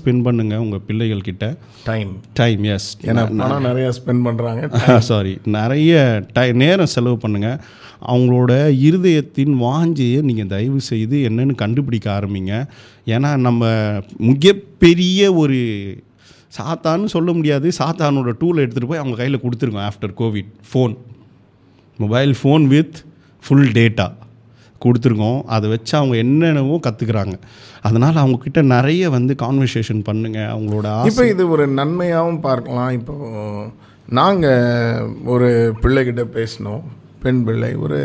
Spend பண்ணுங்கள் உங்கள் பிள்ளைகள் கிட்ட டைம் டைம் எஸ் ஏன்னா பணம் நிறைய ஸ்பெண்ட் பண்ணுறாங்க சாரி நிறைய டை நேரம் செலவு பண்ணுங்கள் அவங்களோட இருதயத்தின் வாஞ்சியை நீங்கள் தயவு செய்து என்னன்னு கண்டுபிடிக்க ஆரம்பிங்க ஏன்னா நம்ம மிகப்பெரிய ஒரு சாத்தான்னு சொல்ல முடியாது சாத்தானோட டூலை எடுத்துகிட்டு போய் அவங்க கையில் கொடுத்துருக்கோம் after covid phone mobile phone with full data கொடுத்துருக்கோம் அதை வச்சு அவங்க என்னென்னவோ கற்றுக்குறாங்க அதனால் அவங்கக்கிட்ட நிறைய வந்து கான்வர்சேஷன் பண்ணுங்கள் அவங்களோட ஆசை இப்போ இது ஒரு நன்மையாகவும் பார்க்கலாம் இப்போ நாங்கள் ஒரு பிள்ளைகிட்ட பேசினோம் பெண் பிள்ளை ஒரு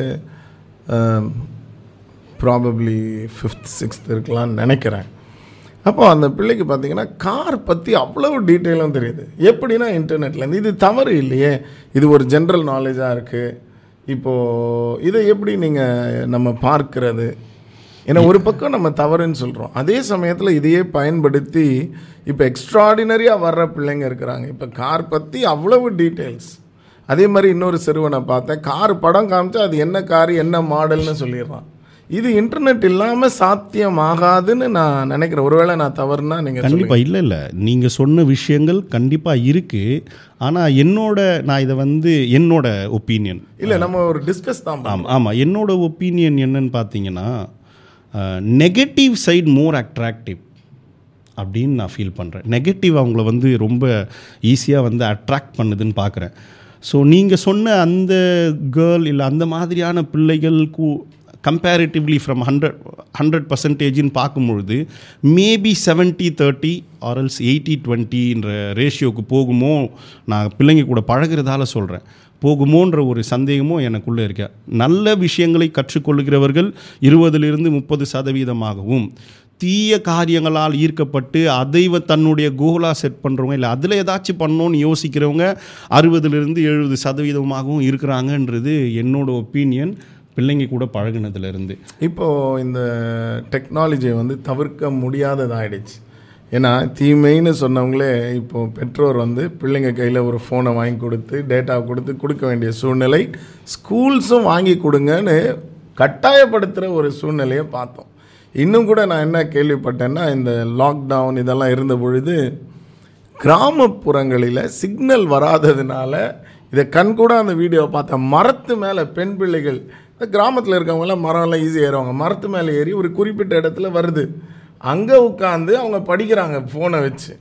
ப்ராபப்ளி ஃபிஃப்த் சிக்ஸ்த் இருக்கலாம்னு நினைக்கிறேன் அப்போ அந்த பிள்ளைக்கு பார்த்தீங்கன்னா கார் பற்றி அவ்வளவு டீட்டெயிலும் தெரியுது எப்படின்னா இன்டர்நெட்லேருந்து இது தவறு இல்லையே இது ஒரு ஜென்ரல் நாலேஜாக இருக்குது இப்போது இதை எப்படி நீங்கள் நம்ம பார்க்கிறது ஏன்னா ஒரு பக்கம் நம்ம தவறுன்னு சொல்கிறோம் அதே சமயத்தில் இதையே பயன்படுத்தி இப்போ எக்ஸ்ட்ராடினரியாக வர்ற பிள்ளைங்க இருக்கிறாங்க இப்போ கார் பற்றி அவ்வளவு டீட்டெயில்ஸ் அதே மாதிரி இன்னொரு சிறுவனை பார்த்தேன் கார் படம் காமிச்சா அது என்ன கார் என்ன மாடல்னு சொல்லிடுறான் இது இன்டர்நெட் இல்லாமல் சாத்தியமாகாதுன்னு நான் நினைக்கிறேன் ஒருவேளை நான் தவறுனா நீங்கள் கண்டிப்பாக இல்லை இல்லை நீங்கள் சொன்ன விஷயங்கள் கண்டிப்பாக இருக்குது ஆனால் என்னோட நான் இதை வந்து என்னோட ஒப்பீனியன் இல்லை நம்ம ஒரு டிஸ்கஸ் தான் பண்ணோம். ஆமாம் ஆமாம் என்னோட ஒப்பீனியன் என்னன்னு பார்த்தீங்கன்னா நெகட்டிவ் சைடு மோர் அட்ராக்டிவ் அப்படின்னு நான் ஃபீல் பண்ணுறேன் நெகட்டிவ் அவங்கள வந்து ரொம்ப ஈஸியாக வந்து அட்ராக்ட் பண்ணுதுன்னு பார்க்குறேன் ஸோ நீங்கள் சொன்ன அந்த கேர்ள் இல்லை அந்த மாதிரியான பிள்ளைகளுக்கு கம்பேரிட்டிவ்லி ஃப்ரம் ஹண்ட்ரட் ஹண்ட்ரட் பர்சன்டேஜின்னு பார்க்கும்பொழுது maybe seventy thirty or else eighty டுவெண்ட்டின்ற ரேஷியோக்கு போகுமோ நான் பிள்ளைங்க கூட பழகுறதால சொல்கிறேன் போகுமோன்ற ஒரு சந்தேகமும் எனக்குள்ளே இருக்க நல்ல விஷயங்களை கற்றுக்கொள்கிறவர்கள் இருபதிலிருந்து முப்பது சதவீதமாகவும் தீய காரியங்களால் ஈர்க்கப்பட்டு அதை வ- தன்னுடைய கோலாக செட் பண்ணுறவங்க இல்லை அதில் ஏதாச்சும் பண்ணணும்னு யோசிக்கிறவங்க அறுபதுலேருந்து எழுபது சதவீதமாகவும் இருக்கிறாங்கன்றது என்னோட ஒப்பீனியன் பிள்ளைங்க கூட பழகுனதுலேருந்து இப்போ இந்த டெக்னாலஜியை வந்து தவிர்க்க முடியாததாயிடுச்சு ஏன்னா தீமைன்னு சொன்னவங்களே இப்போ பெற்றோர் வந்து பிள்ளைங்க கையில் ஒரு ஃபோனை வாங்கி கொடுத்து டேட்டா கொடுத்து கொடுக்க வேண்டிய சூழ்நிலை ஸ்கூல்ஸும் வாங்கி கொடுங்கன்னு கட்டாயப்படுத்துகிற ஒரு சூழ்நிலையை பார்த்தோம் இன்னும் கூட நான் என்ன கேள்விப்பட்டேன்னா இந்த லாக்டவுன் இதெல்லாம் இருந்த பொழுது கிராமப்புறங்களில் சிக்னல் வராததுனால இதை கண் கூட அந்த வீடியோவை பார்த்தேன் மரத்து மேலே பெண் பிள்ளைகள் இந்த கிராமத்தில் இருக்கவங்களாம் மரம்லாம் ஈஸியாக ஏறுவாங்க மரத்து மேலே ஏறி ஒரு குறிப்பிட்ட இடத்துல வருது அங்கே உட்காந்து அவங்க படிக்கிறாங்க ஃபோனை வச்சு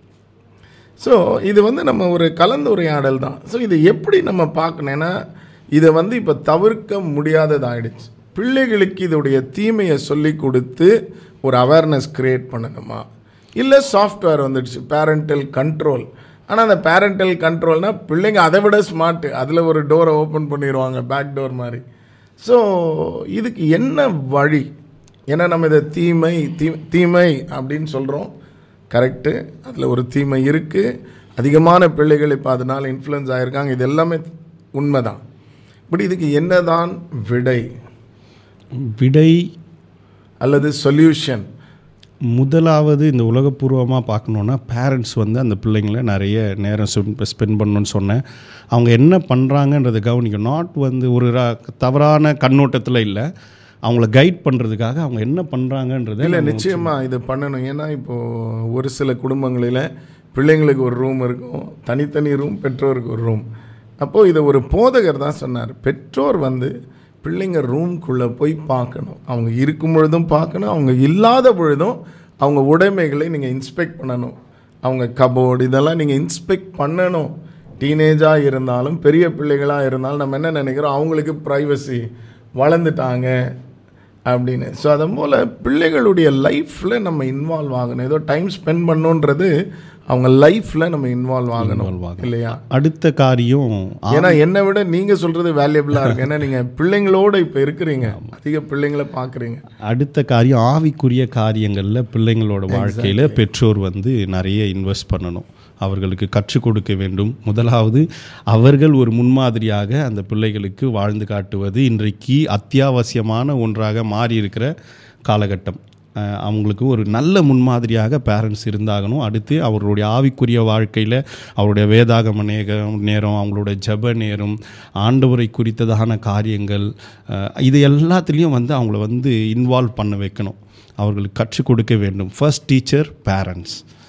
ஸோ இது வந்து நம்ம ஒரு கலந்துரையாடல் தான் ஸோ இதை எப்படி நம்ம பார்க்கணும் ஏன்னா இதை வந்து இப்போ தவிர்க்க முடியாததாயிடுச்சு பிள்ளைகளுக்கு இதோடைய தீமையை சொல்லி கொடுத்து ஒரு அவேர்னஸ் கிரியேட் பண்ணணுமா இல்லை சாஃப்ட்வேர் வந்துடுச்சு பேரண்டல் கண்ட்ரோல் ஆனால் அந்த பேரண்டல் கண்ட்ரோல்னால் பிள்ளைங்க அதை விட ஸ்மார்ட்டு அதில் ஒரு டோரை ஓப்பன் பண்ணிடுவாங்க பேக் டோர் மாதிரி ஸோ இதுக்கு என்ன வழி ஏன்னா நம்ம இதை தீமை தீ தீமை அப்படின்னு சொல்கிறோம் கரெக்டு அதில் ஒரு தீமை இருக்குது அதிகமான பிள்ளைகள் இப்போ அதனால் இன்ஃப்ளூயன்ஸ் ஆகிருக்காங்க இது எல்லாமே உண்மைதான் பட் இதுக்கு என்னதான் விடை விடை அல்லது சொல்யூஷன் முதலாவது இந்த உலகப்பூர்வமாக பார்க்கணுன்னா பேரண்ட்ஸ் வந்து அந்த பிள்ளைங்கள நிறைய நேரம் ஸ்பெண்ட் பண்ணணும்னு சொன்னேன் அவங்க என்ன பண்ணுறாங்கன்றதை கவனிக்கணும் நாட் வந்து ஒரு ர- தவறான கண்ணோட்டத்தில் இல்லை அவங்கள கைட் பண்ணுறதுக்காக அவங்க என்ன பண்ணுறாங்கன்றதை இல்லை நிச்சயமாக இது பண்ணணும் ஏன்னா இப்போது ஒரு சில குடும்பங்களில் பிள்ளைங்களுக்கு ஒரு ரூம் இருக்கும் தனித்தனி ரூம் பெற்றோருக்கு ஒரு ரூம் அப்போது இதை ஒரு போதகர் தான் சொன்னார் பெற்றோர் வந்து பிள்ளைங்க ரூம்குள்ளே போய் பார்க்கணும் அவங்க இருக்கும் பொழுதும் பார்க்கணும் அவங்க இல்லாத பொழுதும் அவங்க உடைமைகளை நீங்கள் இன்ஸ்பெக்ட் பண்ணணும் அவங்க கபோர்டு இதெல்லாம் நீங்கள் இன்ஸ்பெக்ட் பண்ணணும் டீனேஜாக இருந்தாலும் பெரிய பிள்ளைகளாக இருந்தாலும் நம்ம என்ன நினைக்கிறோம் அவங்களுக்கு ப்ரைவசி வளர்ந்துட்டாங்க அப்படின்னு ஸோ அதே போல் பிள்ளைகளுடைய லைஃப்பில் நம்ம இன்வால்வ் ஆகணும் ஏதோ டைம் ஸ்பெண்ட் பண்ணணுன்றது அவங்க லைஃப்பில் நம்ம இன்வால்வ் ஆகணும் இல்லையா அடுத்த காரியம் ஏன்னா என்னை விட நீங்கள் சொல்கிறது வேல்யூபிளாக இருக்கு ஏன்னா நீங்கள் பிள்ளைங்களோட இப்போ இருக்கிறீங்க அதிக பிள்ளைங்களை பார்க்குறீங்க அடுத்த காரியம் ஆவிக்குரிய காரியங்களில் பிள்ளைங்களோட வாழ்க்கையில் பெற்றோர் வந்து நிறைய இன்வெஸ்ட் பண்ணணும் அவர்களுக்கு கற்றுக் கொடுக்க வேண்டும் முதலாவது அவர்கள் ஒரு முன்மாதிரியாக அந்த பிள்ளைகளுக்கு வாழ்ந்து காட்டுவது இன்றைக்கு அத்தியாவசியமான ஒன்றாக மாறி இருக்கிற காலகட்டம் அஹ் அவங்களுக்கு ஒரு நல்ல முன்மாதிரியாக பேரண்ட்ஸ் இருந்தாகணும் அடுத்து அவர்களுடைய ஆவிக்குரிய வாழ்க்கையில் அவருடைய வேதாகம நேரம் நேரம் அவங்களோட ஜெப நேரம் ஆண்டவரை குறித்ததான காரியங்கள் அஹ் இது எல்லாத்துலேயும் வந்து அவங்கள வந்து இன்வால்வ் பண்ண வைக்கணும் அவர்களுக்கு கற்றுக் கொடுக்க வேண்டும் ஃபர்ஸ்ட் டீச்சர் பேரண்ட்ஸ்